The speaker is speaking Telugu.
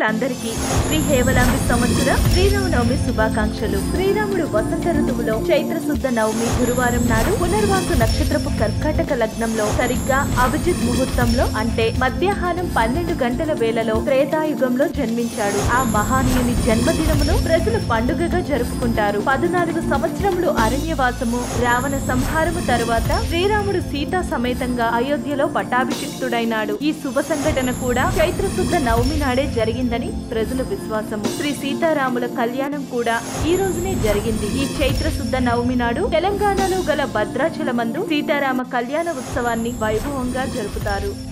ప్రేక్షకులందరికీ శ్రీ హేవలాంబి సంవత్సర శ్రీరామనవమి శుభాకాంక్షలు శ్రీరాముడు వసంత ఋతువులో చైత్ర శుద్ధ నవమి గురువారం నాడు పునర్వాసు నక్షత్రపు కర్కాటక లగ్నంలో సరిగ్గా అభిజిత్ ముహూర్తంలో అంటే మధ్యాహ్నం పన్నెండు గంటల వేళలో త్రేతాయుగంలో జన్మించాడు ఆ మహానీయుని జన్మదినమును ప్రజలు పండుగగా జరుపుకుంటారు పద్నాలుగు సంవత్సరములు అరణ్యవాసము రావణ సంహారము తరువాత శ్రీరాముడు సీతా సమేతంగా అయోధ్యలో పట్టాభిషిక్తుడైనాడు ఈ శుభ సంఘటన కూడా చైత్ర శుద్ధ నవమి నాడే జరిగిందని ప్రజల విశ్వాసము శ్రీ సీతారాముల కళ్యాణం కూడా ఈ రోజునే జరిగింది ఈ చైత్ర శుద్ధ నవమి నాడు తెలంగాణలో గల భద్రాచలమందు సీతారామ కళ్యాణ ఉత్సవాన్ని వైభవంగా జరుపుతారు